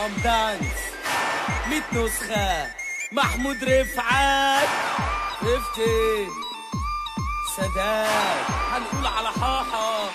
دانس 100 نسخة محمود رفعت 50 سداد هنقول على حاحة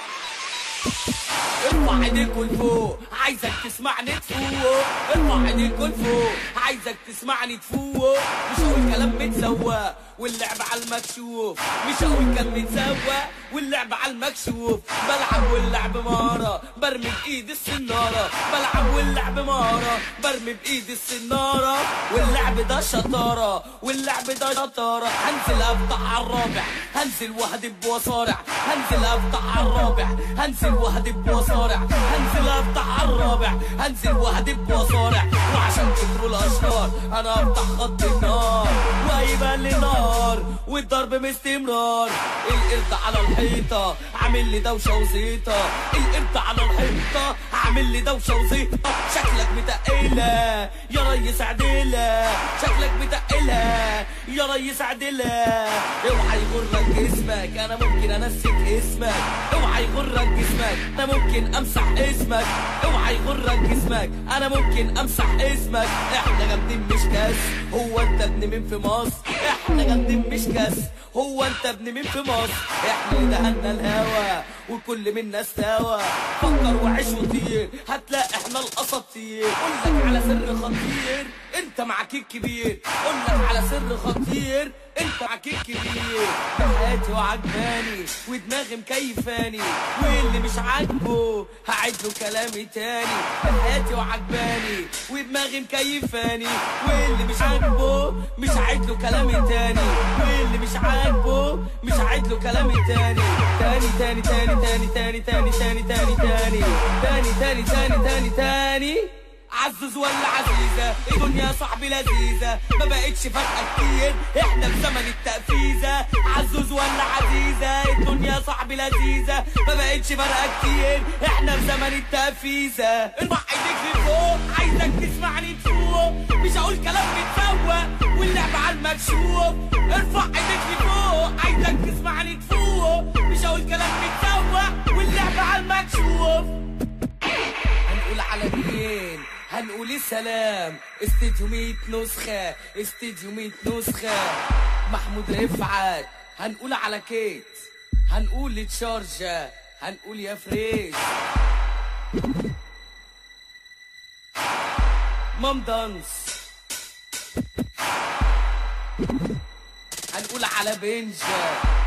ارفع ايديك لفوق عايزك تسمعني تفوق ارفع ايديك لفوق عايزك تسمعني تفوق مش هقول كلام متسوى واللعب على المكشوف مش هقول كلام متسوى واللعب على المكشوف بلعب واللعب مهارة برمي بايدي السنارة بلعب واللعب مهارة برمي بايدي السنارة واللعب ده شطارة واللعب ده شطارة هنزل افتح على الرابع هنزل واهدب بوصارع هنزل افتح على الرابع هنزل واهدب بوصارع هنزل افتح على الرابع هنزل واهدب بوصارع وعشان كتروا الاشرار انا افتح خط النار وهيبان لي نار والضرب باستمرار القرد على الحيطة عامل لي دوشة وزيطة القرد على الحيطة عامل لي دوشة وزيطة شكلك متقلة يا ريس عدلة شكلك متقلة يا ريس عدلة اوعى يغرك جسمك انا ممكن انسك اسمك اوعى يغرك جسمك انا ممكن امسح اسمك اوعى يغرك جسمك انا ممكن امسح اسمك احنا جامدين مش كاس هو انت ابن مين في مصر احنا جامدين مش كاس هو انت ابن مين في مصر احنا دهنا الهوا وكل منا استوى فكر وعيش وطير هتلاقي احنا الاساطير قولك على سر خطير انت معاك الكبير قولك على سر خطير انت معاك الكبير حياتي وعجباني ودماغي مكيفاني واللي مش عاجبه هعيد له كلامي تاني حياتي وعجباني ودماغي مكيفاني واللي مش عاجبه مش هعيد له كلامي تاني واللي مش عاجبه مش هعيد له كلامي تاني تاني تاني تاني تاني تاني تاني تاني تاني تاني تاني تاني تاني تاني تاني عزوز ولا عزيزة الدنيا صاحبي لذيذة ما بقتش فارقة كتير احنا في زمن التقفيزة عزوز ولا عزيزة الدنيا صاحبي لذيذة ما بقتش فارقة كتير احنا في زمن التقفيزة ارفع ايديك لفوق عايزك تسمعني تفوق مش هقول كلام متسوى واللعب على المكشوف ارفع ايديك لفوق عايزك تسمعني تفوق مش هقول كلام متسوى واللعب على المكشوف هنقول على مين هنقول السلام استديو 100 نسخة استديو 100 نسخة محمود رفعت هنقول على كيت هنقول لتشارجة هنقول يا فريش مام دانس هنقول على بنجة